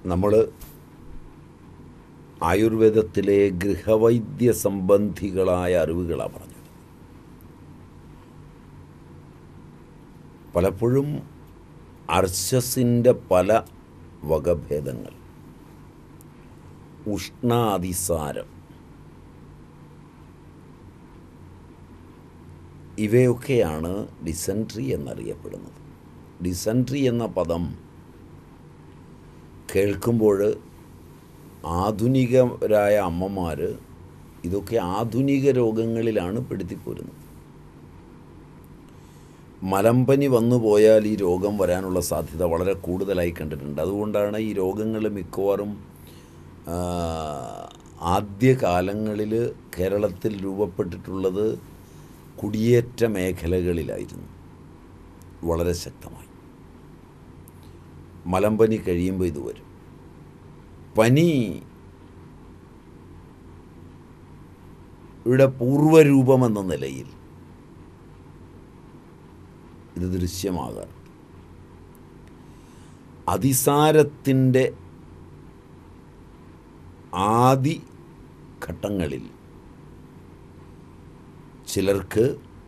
നമ്മൾ ആയുർവേദത്തിലെ ഗൃഹവൈദ്യ സംബന്ധികളായ അറിവുകളാണ് പറഞ്ഞത് പലപ്പോഴും അർശസിൻ്റെ പല വകഭേദങ്ങൾ ഉഷ്ണാതിസാരം ഇവയൊക്കെയാണ് ഡിസൻട്രി എന്നറിയപ്പെടുന്നത് ഡിസൻട്രി എന്ന പദം കേൾക്കുമ്പോൾ ആധുനികരായ അമ്മമാർ ഇതൊക്കെ ആധുനിക രോഗങ്ങളിലാണ് പെടുത്തിപ്പോരുന്നത് മലമ്പനി വന്നു പോയാൽ ഈ രോഗം വരാനുള്ള സാധ്യത വളരെ കൂടുതലായി കണ്ടിട്ടുണ്ട് അതുകൊണ്ടാണ് ഈ രോഗങ്ങൾ മിക്കവാറും ആ, ആദ്യകാലങ്ങളിൽ കേരളത്തിൽ രൂപപ്പെട്ടിട്ടുള്ളത് കുടിയേറ്റ മേഖലകളിലായിരുന്നു വളരെ ശക്തമായി മലമ്പനി കഴിയുമ്പോൾ ഇത് വരും പനി യുടെ പൂർവ്വരൂപമെന്ന നിലയിൽ ഇത് ദൃശ്യമാകാറുണ്ട് അതിസാരത്തിൻ്റെ ആദി ഘട്ടങ്ങളിൽ ചിലർക്ക്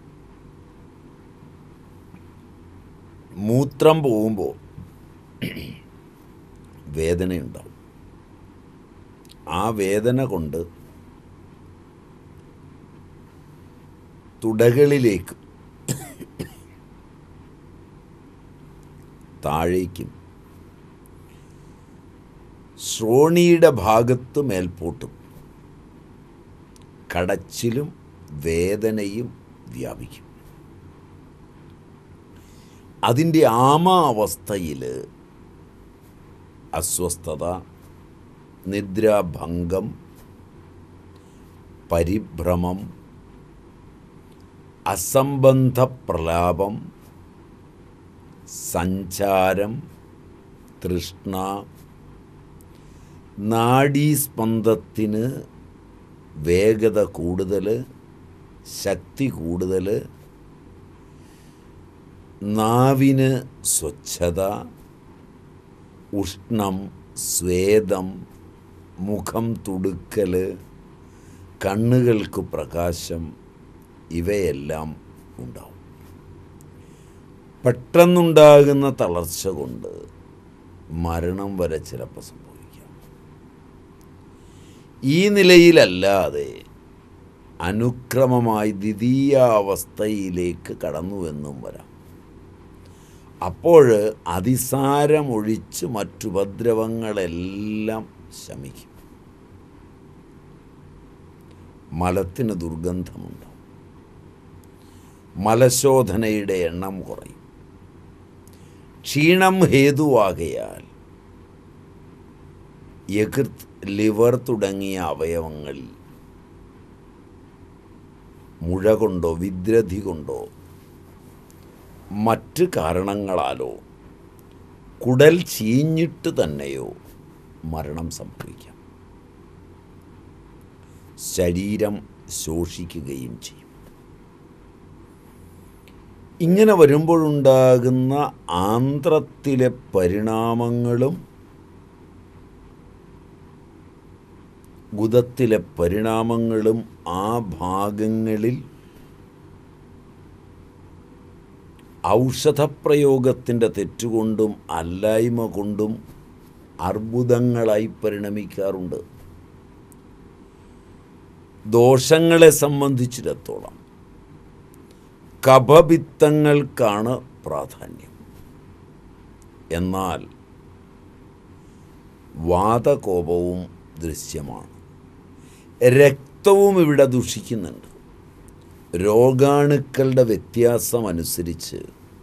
മൂത്രം പോകുമ്പോൾ വേദനയുണ്ടാവും ആ വേദന കൊണ്ട് തുടകളിലേക്കും താഴേക്കും ശ്രോണിയുടെ ഭാഗത്ത് മേൽപോട്ടും കടച്ചിലും വേദനയും വ്യാപിക്കും അതിൻ്റെ ആമാവസ്ഥയിൽ അസ്വസ്ഥത നിദ്രാഭംഗം പരിഭ്രമം അസംബന്ധ പ്രലാപം സഞ്ചാരം തൃഷ്ണ നാഡീസ്പന്ദത്തിന് വേഗത കൂടുതൽ ശക്തി കൂടുതൽ നാവിന് സ്വച്ഛത ഉഷ്ണം സ്വേദം മുഖം തുടുക്കൽ കണ്ണുകൾക്ക് പ്രകാശം ഇവയെല്ലാം ഉണ്ടാവും പെട്ടെന്നുണ്ടാകുന്ന തളർച്ച കൊണ്ട് മരണം വരെ ചിലപ്പോൾ സംഭവിക്കാം ഈ നിലയിലല്ലാതെ അനുക്രമമായി ദ്വിതീയാവസ്ഥയിലേക്ക് കടന്നുവെന്നും വരാം അപ്പോൾ അതിസാരമൊഴിച്ച് മറ്റുപദ്രവങ്ങളെല്ലാം ശമിക്കും മലത്തിന് ദുർഗന്ധമുണ്ടാവും മലശോധനയുടെ എണ്ണം കുറയും ക്ഷീണം ഹേതുവാകയാൽ യകൃത് ലിവർ തുടങ്ങിയ അവയവങ്ങളിൽ മുഴ കൊണ്ടോ വിദ്രധി കൊണ്ടോ മറ്റ് കാരണങ്ങളാലോ കുടൽ ചീഞ്ഞിട്ട് തന്നെയോ മരണം സംഭവിക്കാം ശരീരം ശോഷിക്കുകയും ചെയ്യും ഇങ്ങനെ വരുമ്പോഴുണ്ടാകുന്ന ആന്ത്രത്തിലെ പരിണാമങ്ങളും ഗുദത്തിലെ പരിണാമങ്ങളും ആ ഭാഗങ്ങളിൽ ഔഷധപ്രയോഗത്തിൻ്റെ തെറ്റുകൊണ്ടും അല്ലായ്മ കൊണ്ടും അർബുദങ്ങളായി പരിണമിക്കാറുണ്ട് ദോഷങ്ങളെ സംബന്ധിച്ചിടത്തോളം കഫപിത്തങ്ങൾക്കാണ് പ്രാധാന്യം എന്നാൽ വാതകോപവും ദൃശ്യമാണ് രക്തവും ഇവിടെ ദുഷിക്കുന്നുണ്ട് രോഗാണുക്കളുടെ വ്യത്യാസം അനുസരിച്ച്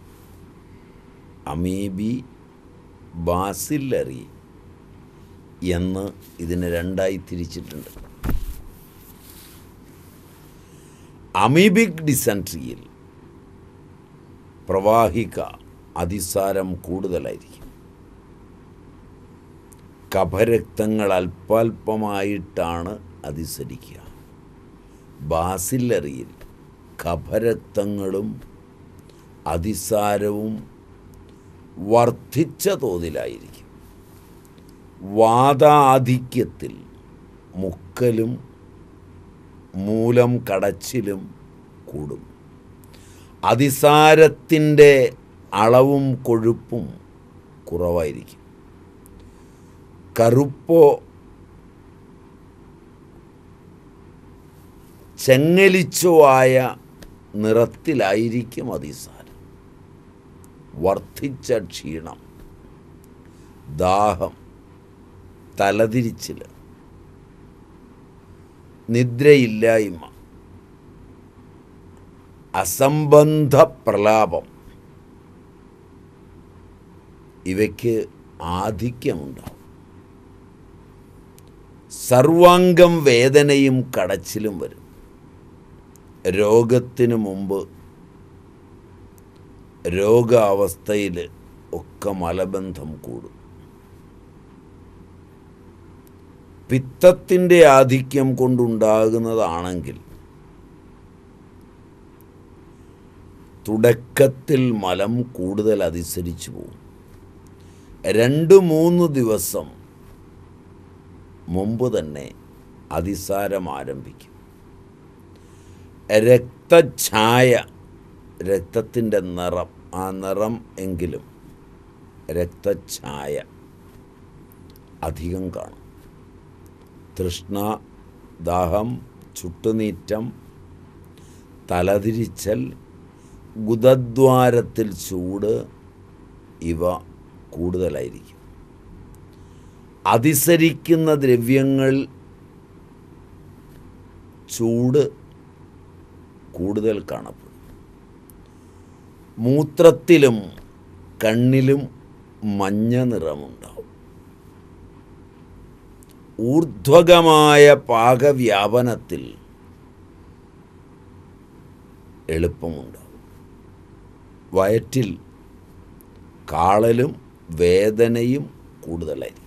അമീബി ബാസില്ലറി എന്ന് ഇതിനെ രണ്ടായി തിരിച്ചിട്ടുണ്ട് അമീബിക് ഡിസെൻട്രിയിൽ പ്രവാഹിക അതിസാരം കൂടുതലായിരിക്കും കഫരക്തങ്ങൾ അല്പാൽപമായിട്ടാണ് അതിസരിക്കുക ബാസില്ലറിയിൽ കഫരക്തങ്ങളും അതിസാരവും വർദ്ധിച്ച തോതിലായിരിക്കും വാതാധിക്യത്തിൽ മുക്കലും മൂലം കടച്ചിലും കൂടും അതിസാരത്തിൻ്റെ അളവും കൊഴുപ്പും കുറവായിരിക്കും കറുപ്പോ ചെങ്ങലിച്ചോ ആയ നിറത്തിലായിരിക്കും അതിസാരം വർദ്ധിച്ച ക്ഷീണം ദാഹം തലതിരിച്ചിൽ നിദ്രയില്ലായ്മ അസംബന്ധ പ്രലാപം ഇവയ്ക്ക് ആധിക്യമുണ്ടാവും സർവാംഗം വേദനയും കടച്ചിലും വരും രോഗത്തിന് മുമ്പ് രോഗാവസ്ഥയിൽ ഒക്കെ മലബന്ധം കൂടും പിത്തത്തിൻ്റെ ആധിക്യം കൊണ്ടുണ്ടാകുന്നതാണെങ്കിൽ തുടക്കത്തിൽ മലം കൂടുതൽ അതിസരിച്ചു പോകും രണ്ട് മൂന്ന് ദിവസം മുമ്പ് തന്നെ അതിസാരം ആരംഭിക്കും രക്തഛായ രക്തത്തിൻ്റെ നിറം ആ നിറം എങ്കിലും രക്തഛായ അധികം കാണും തൃഷ്ണ ദാഹം ചുട്ടുനീറ്റം തലതിരിച്ചൽ ഗുദദ്വാരത്തിൽ ചൂട് ഇവ കൂടുതലായിരിക്കും അതിസരിക്കുന്ന ദ്രവ്യങ്ങൾ ചൂട് കൂടുതൽ കാണപ്പെടും മൂത്രത്തിലും കണ്ണിലും മഞ്ഞ നിറമുണ്ടാവും ഊർധ്വകമായ പാകവ്യാപനത്തിൽ എളുപ്പമുണ്ടാവും വയറ്റിൽ കാളലും വേദനയും കൂടുതലായിരിക്കും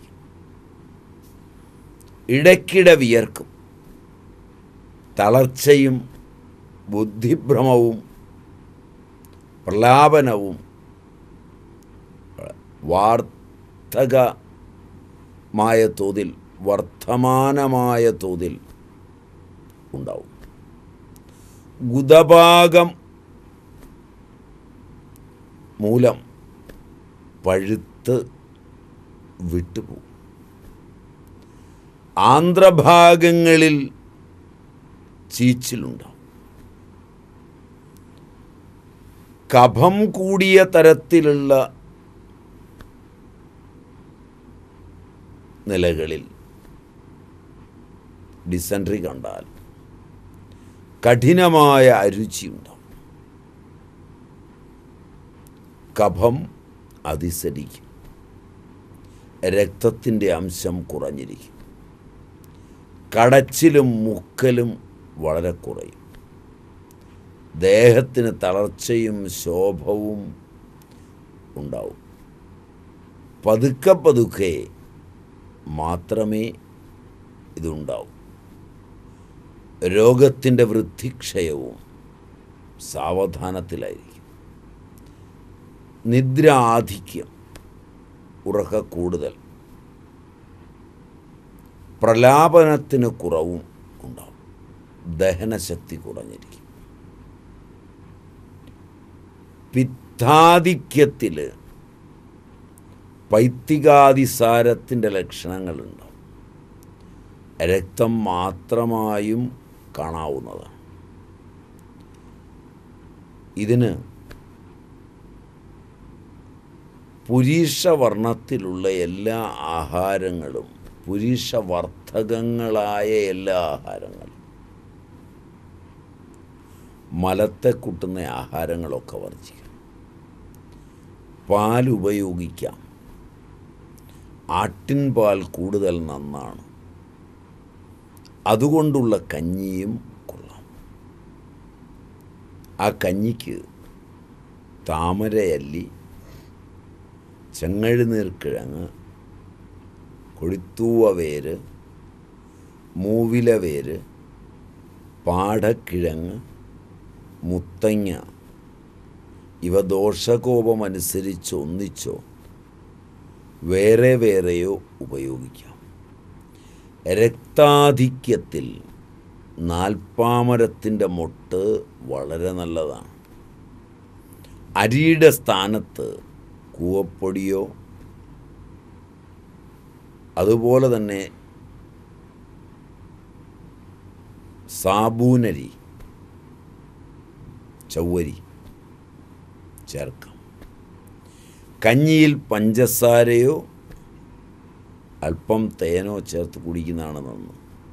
ഇടയ്ക്കിടെ വിയർക്കും തളർച്ചയും ബുദ്ധിഭ്രമവും പ്രലാപനവും വാർത്തകമായ തോതിൽ വർത്തമാനമായ തോതിൽ ഉണ്ടാവും ഗുദഭാഗം മൂലം പഴുത്ത് വിട്ടുപോകും ആന്ധ്രഭാഗങ്ങളിൽ ചീച്ചിലുണ്ടാവും കഫം കൂടിയ തരത്തിലുള്ള നിലകളിൽ ഡിസൻട്രി കണ്ടാൽ കഠിനമായ അരുചിയുണ്ടാവും കഫം അതിസരിക്കും രക്തത്തിൻ്റെ അംശം കുറഞ്ഞിരിക്കും കടച്ചിലും മുക്കലും വളരെ കുറയും ദേഹത്തിന് തളർച്ചയും ശോഭവും ഉണ്ടാവും പതുക്കെ പതുക്കെ മാത്രമേ ഇതുണ്ടാവൂ രോഗത്തിൻ്റെ വൃദ്ധിക്ഷയവും സാവധാനത്തിലായിരിക്കും നിദ്ര ആധിക്യം ഉറക്ക കൂടുതൽ പ്രലാപനത്തിന് കുറവും ഉണ്ടാവും ദഹനശക്തി കുറഞ്ഞിരിക്കും പിത്താധിക്യത്തിൽ പൈത്തികാതിസാരത്തിൻ്റെ ലക്ഷണങ്ങളുണ്ടാവും രക്തം മാത്രമായും കാണാവുന്നതാണ് ഇതിന് പുരീഷവർണ്ണത്തിലുള്ള എല്ലാ ആഹാരങ്ങളും പുരീഷവർദ്ധകങ്ങളായ എല്ലാ ആഹാരങ്ങളും മലത്തെ കുട്ടുന്ന ആഹാരങ്ങളൊക്കെ വർജിക്കണം പാൽ ഉപയോഗിക്കാം ആട്ടിൻ പാൽ കൂടുതൽ നന്നാണ് അതുകൊണ്ടുള്ള കഞ്ഞിയും കൊള്ളാം ആ കഞ്ഞിക്ക് താമരയല്ലി ചെങ്ങഴുനീർക്കിഴങ്ങ് കൊഴുത്തൂവ വേര് മൂവില വേര് പാടക്കിഴങ്ങ് മുത്തങ്ങ ഇവ ദോഷകോപമനുസരിച്ച് ഒന്നിച്ചോ വേറെ വേറെയോ ഉപയോഗിക്കാം രക്താധിക്യത്തിൽ നാൽപ്പാമരത്തിൻ്റെ മൊട്ട് വളരെ നല്ലതാണ് അരിയുടെ സ്ഥാനത്ത് കൂവപ്പൊടിയോ അതുപോലെ തന്നെ സാബൂനരി ചൗവരി ചേർക്കാം കഞ്ഞിയിൽ പഞ്ചസാരയോ അല്പം തേനോ ചേർത്ത് കുടിക്കുന്നതാണ് നന്ന്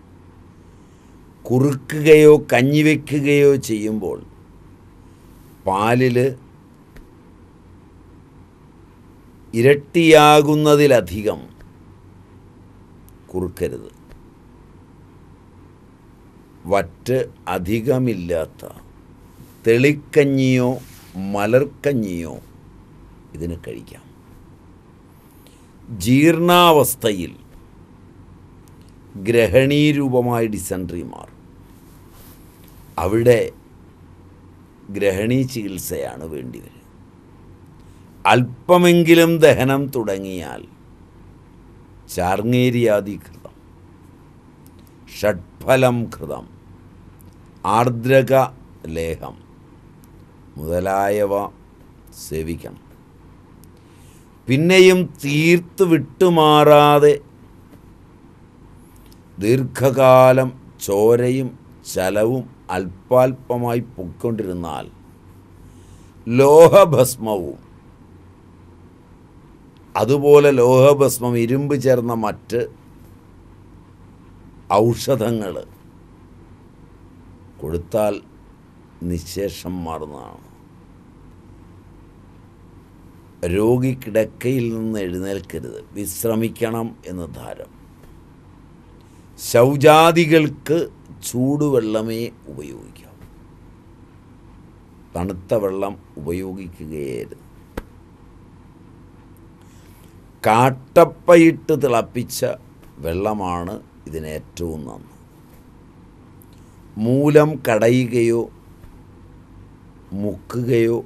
കുറുക്കുകയോ കഞ്ഞി വയ്ക്കുകയോ ചെയ്യുമ്പോൾ പാലിൽ ഇരട്ടിയാകുന്നതിലധികം കുറുക്കരുത് വറ്റ് അധികമില്ലാത്ത തെളിക്കഞ്ഞിയോ മലർക്കഞ്ഞിയോ ഇതിന് കഴിക്കാം ജീർണാവസ്ഥയിൽ ഗ്രഹണീരൂപമായി ഡിസെൻട്രി മാറും അവിടെ ഗ്രഹണീ ചികിത്സയാണ് വേണ്ടിവരിക അല്പമെങ്കിലും ദഹനം തുടങ്ങിയാൽ ചാർങ്ങേരിയാദികൃതം ഷഡ്ഫലം കൃതം ആർദ്രക ലേഹം മുതലായവ സേവിക്കണം പിന്നെയും തീർത്ത് വിട്ടുമാറാതെ ദീർഘകാലം ചോരയും ചലവും അല്പാൽപമായി പൊയ്ക്കൊണ്ടിരുന്നാൽ ലോഹഭസ്മവും അതുപോലെ ലോഹഭസ്മം ഇരുമ്പ് ചേർന്ന മറ്റ് ഔഷധങ്ങൾ കൊടുത്താൽ നിശേഷം മാറുന്നതാണ് രോഗി കിടക്കയിൽ നിന്ന് എഴുന്നേൽക്കരുത് വിശ്രമിക്കണം എന്ന് ധാരം ശൗചാദികൾക്ക് ചൂടുവെള്ളമേ ഉപയോഗിക്കാം തണുത്ത വെള്ളം ഉപയോഗിക്കുകയരുത് കാട്ടപ്പയിട്ട് തിളപ്പിച്ച വെള്ളമാണ് ഇതിന് ഏറ്റവും നന്ന് മൂലം കടയുകയോ മുക്കുകയോ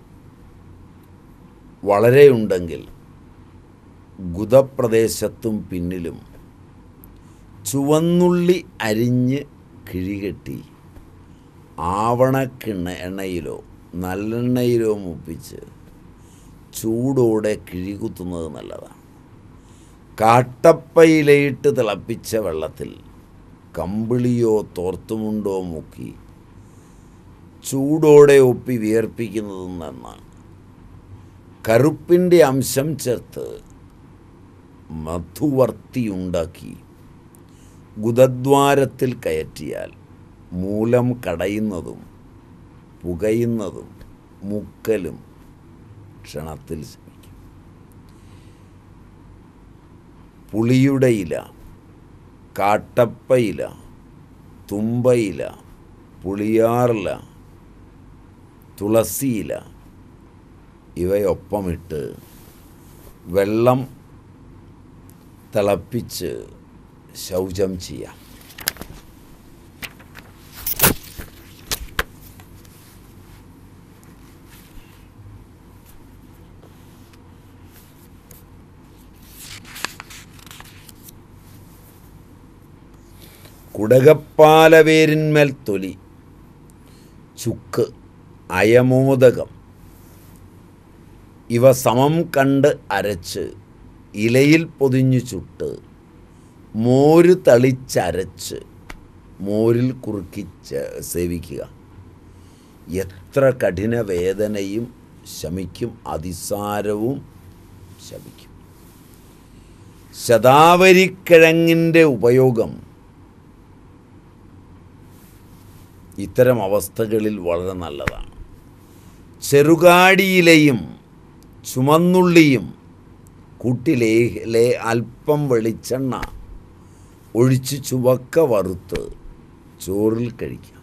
വളരെ ഉണ്ടെങ്കിൽ ഗുദപ്രദേശത്തും പിന്നിലും ചുവന്നുള്ളി അരിഞ്ഞ് കിഴികെട്ടി ആവണക്കിണ്ണ എണ്ണയിലോ നല്ലെണ്ണയിലോ മുപ്പിച്ച് ചൂടോടെ കിഴികുത്തുന്നത് നല്ലതാണ് കാട്ടപ്പയിലയിട്ട് തിളപ്പിച്ച വെള്ളത്തിൽ കമ്പിളിയോ തോർത്തുമുണ്ടോ മുക്കി ചൂടോടെ ഒപ്പി വിയർപ്പിക്കുന്നതും നന്നാണ് കറുപ്പിൻ്റെ അംശം ചേർത്ത് മധുവർത്തിയുണ്ടാക്കി ഗുദദ്വാരത്തിൽ കയറ്റിയാൽ മൂലം കടയുന്നതും പുകയുന്നതും മുക്കലും ക്ഷണത്തിൽ ശമിക്കും പുളിയുടെ ഇല കാട്ടപ്പയില തുമ്പയില പുളിയാറില തുളസിയില ഇവയൊപ്പമിട്ട് വെള്ളം തിളപ്പിച്ച് ശൗചം ചെയ്യാം കുടകപ്പാലവേരിന്മേൽ തൊലി ചുക്ക് അയമോദകം ഇവ സമം കണ്ട് അരച്ച് ഇലയിൽ പൊതിഞ്ഞു ചുട്ട് മോര് തളിച്ചരച്ച് മോരിൽ കുറുക്കി ചേ- സേവിക്കുക എത്ര കഠിന വേദനയും ശമിക്കും അതിസാരവും ശമിക്കും ശതാവരിക്കിഴങ്ങിൻ്റെ ഉപയോഗം ഇത്തരം അവസ്ഥകളിൽ വളരെ നല്ലതാണ് ചെറുകാടിയിലയും ചുമന്നുള്ളിയും കൂട്ടിലേലെ അല്പം വെളിച്ചെണ്ണ ഒഴിച്ച് ചുവക്ക വറുത്ത് ചോറിൽ കഴിക്കാം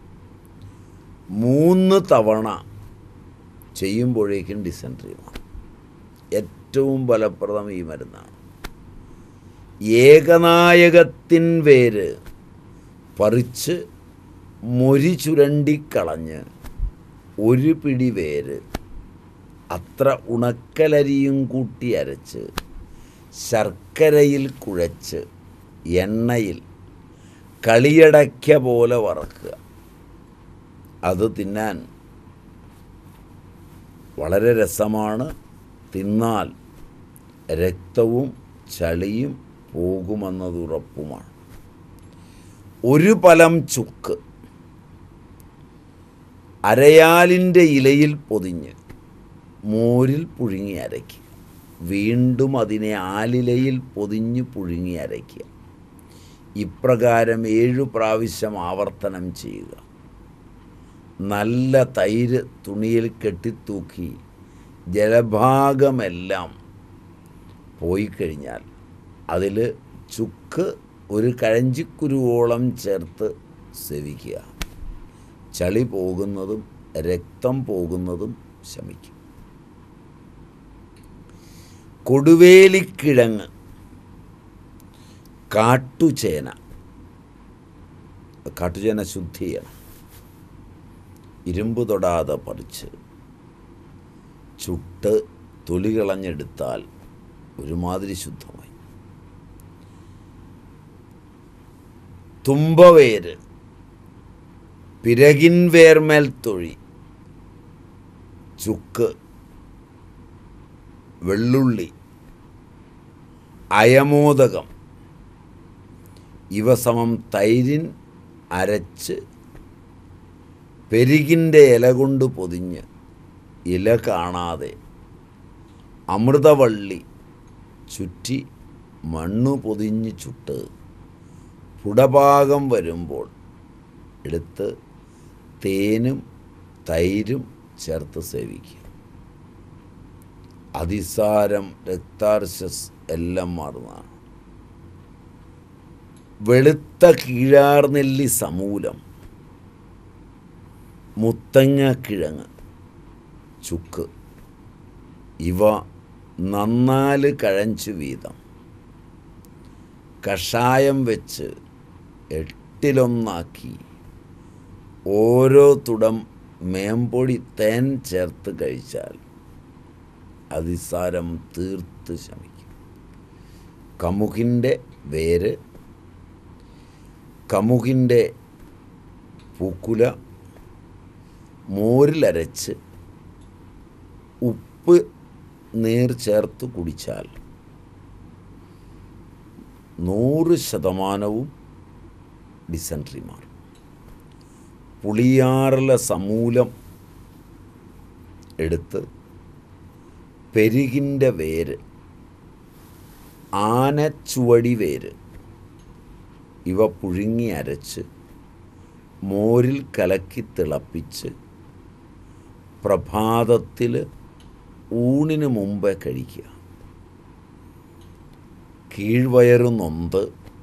മൂന്ന് തവണ ചെയ്യുമ്പോഴേക്കും ഡിസെൻട്രി മാറും ഏറ്റവും ഫലപ്രദം ഈ മരുന്നാണ് ഏകനായകത്തിൻ വേര് പറിച്ച് മൊരി ചുരണ്ടിക്കളഞ്ഞ് ഒരു പിടി വേര് അത്ര ഉണക്കലരിയും കൂട്ടി അരച്ച് ശർക്കരയിൽ കുഴച്ച് എണ്ണയിൽ കളിയടയ്ക്ക പോലെ വറക്കുക അത് തിന്നാൻ വളരെ രസമാണ് തിന്നാൽ രക്തവും ചളിയും പോകുമെന്നത് ഉറപ്പുമാണ് ഒരു പലം ചുക്ക് അരയാലിൻ്റെ ഇലയിൽ പൊതിഞ്ഞ് മോരിൽ പുഴുങ്ങി അരയ്ക്കുക വീണ്ടും അതിനെ ആലിലയിൽ പൊതിഞ്ഞ് പുഴുങ്ങി അരയ്ക്കുക ഇപ്രകാരം ഏഴു പ്രാവശ്യം ആവർത്തനം ചെയ്യുക നല്ല തൈര് തുണിയിൽ കെട്ടിത്തൂക്കി ജലഭാഗമെല്ലാം പോയി കഴിഞ്ഞാൽ അതിൽ ചുക്ക് ഒരു കഴഞ്ചിക്കുരുവോളം ചേർത്ത് സേവിക്കുക ചളി പോകുന്നതും രക്തം പോകുന്നതും ശമിക്കും കൊടുവേലിക്കിഴങ്ങ് കാട്ടുചേന കാട്ടുചേന ശുദ്ധി ചെയ്യണം ഇരുമ്പ് തൊടാതെ പറിച്ച് ചുട്ട് തൊലി കളഞ്ഞെടുത്താൽ ഒരുമാതിരി ശുദ്ധമായി തുമ്പവേര് പിരകിൻ വേർമേൽ തൊഴി ചുക്ക് വെള്ളുള്ളി അയമോദകം ഇവ സമം തൈരിൻ അരച്ച് പെരുകിൻ്റെ ഇല കൊണ്ട് പൊതിഞ്ഞ് ഇല കാണാതെ അമൃതവള്ളി ചുറ്റി മണ്ണു പൊതിഞ്ഞ് ചുട്ട് പുടപാകം വരുമ്പോൾ എടുത്ത് തേനും തൈരും ചേർത്ത് സേവിക്കുക അതിസാരം രക്താർശസ് എല്ലാം മാറുന്നതാണ് വെളുത്ത കീഴാർനെല്ലി സമൂലം മുത്തങ്ങ കിഴങ്ങ് ചുക്ക് ഇവ നന്നാല് കഴഞ്ച് വീതം കഷായം വെച്ച് എട്ടിലൊന്നാക്കി ഓരോ തുടം മേമ്പൊടി തേൻ ചേർത്ത് കഴിച്ചാൽ അതിസാരം തീർത്ത് ശമിക്കും കമുകിൻ്റെ വേര് കമുകിൻ്റെ പൂക്കുല മോരിലരച്ച് ഉപ്പ് നീർ ചേർത്ത് കുടിച്ചാൽ നൂറ് ശതമാനവും ഡിസെൻട്രി മാറും പുളിയാറിലെ സമൂലം എടുത്ത് പെരുകിൻ്റെ വേര് ആനച്ചുവടി വേര് ഇവ പുഴുങ്ങി അരച്ച് മോരിൽ കലക്കി തിളപ്പിച്ച് പ്രഭാതത്തിൽ ഊണിന് മുമ്പേ കഴിക്കുക കീഴ്വയറ് നൊന്ത്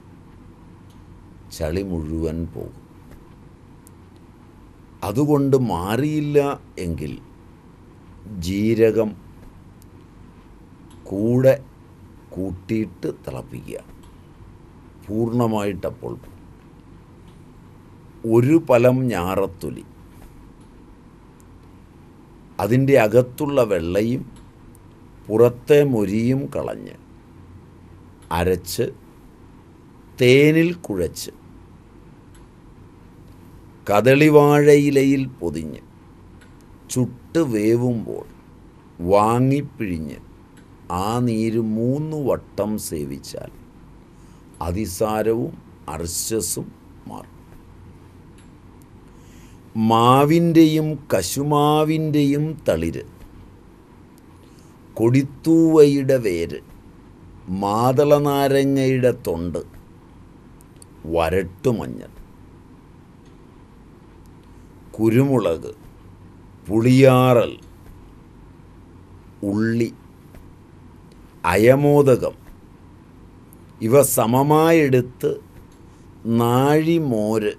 ചളി മുഴുവൻ പോകും അതുകൊണ്ട് മാറിയില്ല എങ്കിൽ ജീരകം കൂടെ കൂട്ടിയിട്ട് തിളപ്പിക്കുക പൂർണ്ണമായിട്ടപ്പോൾ ഒരു പലം ഞാറത്തൊലി അതിൻ്റെ അകത്തുള്ള വെള്ളയും പുറത്തെ മൊരിയും കളഞ്ഞ് അരച്ച് തേനിൽ കുഴച്ച് കദളിവാഴയിലയിൽ പൊതിഞ്ഞ് ചുട്ട് വേവുമ്പോൾ വാങ്ങിപ്പിഴിഞ്ഞ് ആ നീര് മൂന്ന് വട്ടം സേവിച്ചാൽ അതിസാരവും അർശസും മാറും മാവിൻ്റെയും കശുമാവിൻ്റെയും തളിര് കൊടിത്തൂവയുടെ വേര് മാതളനാരങ്ങയുടെ തൊണ്ട് വരട്ടുമഞ്ഞൾ കുരുമുളക് പുളിയാറൽ ഉള്ളി അയമോദകം ഇവ സമമായെടുത്ത് നാഴിമോര്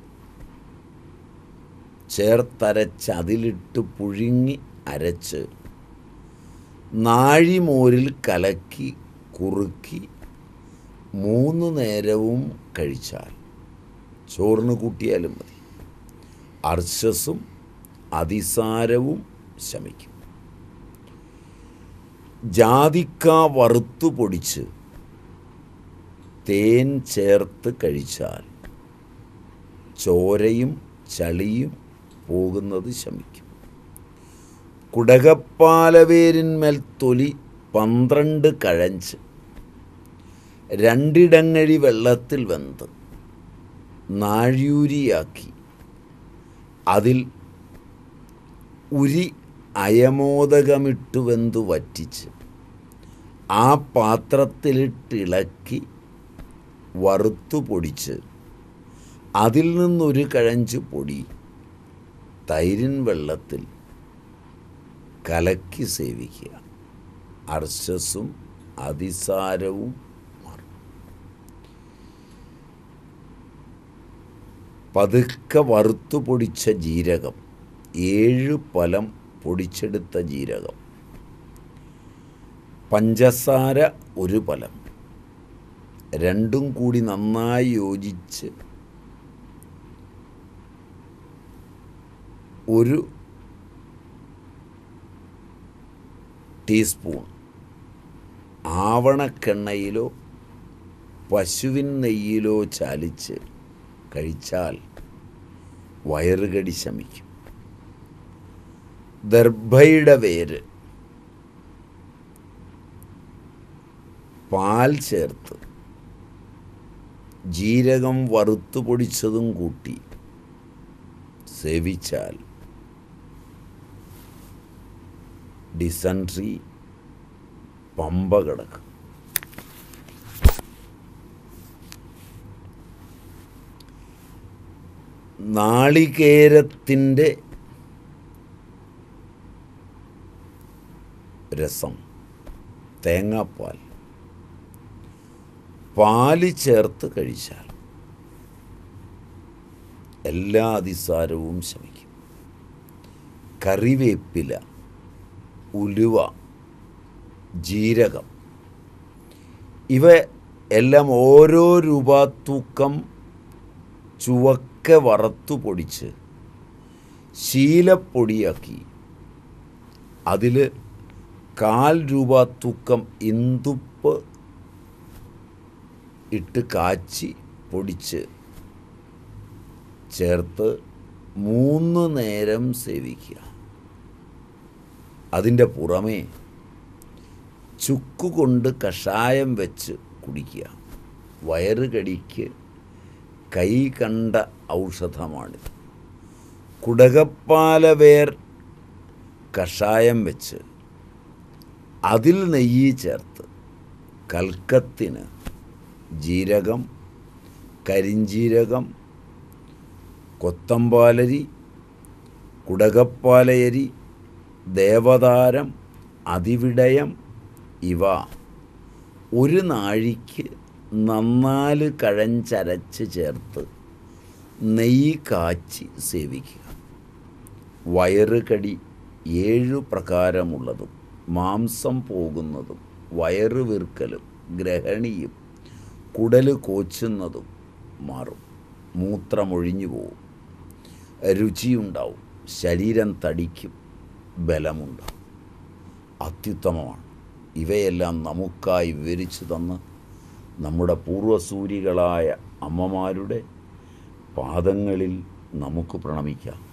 ചേർത്തരച്ച് അതിലിട്ട് പുഴുങ്ങി അരച്ച് നാഴിമോരിൽ കലക്കി കുറുക്കി മൂന്ന് നേരവും കഴിച്ചാൽ ചോറിന് കൂട്ടിയാലും മതി അർശസും അതിസാരവും ശമിക്കും ജാതിക്ക വറുത്തു പൊടിച്ച് തേൻ ചേർത്ത് കഴിച്ചാൽ ചോരയും ചളിയും പോകുന്നത് ശമിക്കും കുടകപ്പാലവേരിന്മേൽ തൊലി പന്ത്രണ്ട് കഴഞ്ച് രണ്ടിടങ്ങഴി വെള്ളത്തിൽ വെന്ത് നാഴിയൂരിയാക്കി അതിൽ ഉരി അയമോദകമിട്ട് വെന്തു വറ്റിച്ച് ആ പാത്രത്തിലിട്ടിളക്കി വറുത്തു പൊടിച്ച് അതിൽ നിന്നൊരു കഴഞ്ച് പൊടി തൈരിൻ വെള്ളത്തിൽ കലക്കി സേവിക്കുക അർശസും അതിസാരവും മാറും പതുക്കെ വറുത്തു പൊടിച്ച ജീരകം ഏഴ് പലം പൊടിച്ചെടുത്ത ജീരകം പഞ്ചസാര ഒരു പലം രണ്ടും കൂടി നന്നായി യോജിച്ച് ഒരു ടീസ്പൂൺ ആവണക്കെണ്ണയിലോ പശുവിൻ നെയ്യിലോ ചാലിച്ച് കഴിച്ചാൽ വയറുകടി ശമിക്കും ദർഭയുടെ വേര് പാൽ ചേർത്ത് ജീരകം വറുത്തു പൊടിച്ചതും കൂട്ടി സേവിച്ചാൽ ഡിസൻട്രി പമ്പ കിടക്കും നാളികേരത്തിൻ്റെ രസം തേങ്ങാപ്പാൽ പാല് ചേർത്ത് കഴിച്ചാൽ എല്ലാ അതിസാരവും ശമിക്കും കറിവേപ്പില ഉലുവ ജീരകം ഇവ എല്ലാം ഓരോ രൂപ തൂക്കം ചുവക്ക വറുത്തു പൊടിച്ച് ശീലപ്പൊടിയാക്കി അതിൽ കാൽ രൂപ തൂക്കം ഇന്തുപ്പ് ഇട്ട് കാച്ചി പൊടിച്ച് ചേർത്ത് മൂന്ന് നേരം സേവിക്കുക അതിൻ്റെ പുറമേ ചുക്കുകൊണ്ട് കഷായം വെച്ച് കുടിക്കുക വയറുകടിക്ക് കൈ കണ്ട ഔഷധമാണിത് കുടകപ്പാലവേർ കഷായം വെച്ച് അതിൽ നെയ്യ് ചേർത്ത് കൽക്കത്തിന് ജീരകം കരിഞ്ജീരകം കൊത്തമ്പാലരി കുടകപ്പാലയരി ദേവതാരം അതിവിടയം ഇവ ഒരു നാഴിക്ക് നന്നാല് കഴഞ്ചരച്ച് ചേർത്ത് നെയ്യ് കാച്ചി സേവിക്കുക വയറുകടി ഏഴു പ്രകാരമുള്ളതും മാംസം പോകുന്നതും വയറ് വീർക്കലും ഗ്രഹണിയും കുടല് കോച്ചുന്നതും മാറും മൂത്രമൊഴിഞ്ഞു പോവും രുചിയുണ്ടാവും ശരീരം തടിക്കും ബലമുണ്ടാവും അത്യുത്തമമാണ് ഇവയെല്ലാം നമുക്കായി വിവരിച്ചു തന്ന് നമ്മുടെ പൂർവ്വസൂരികളായ അമ്മമാരുടെ പാദങ്ങളിൽ നമുക്ക് പ്രണമിക്കാം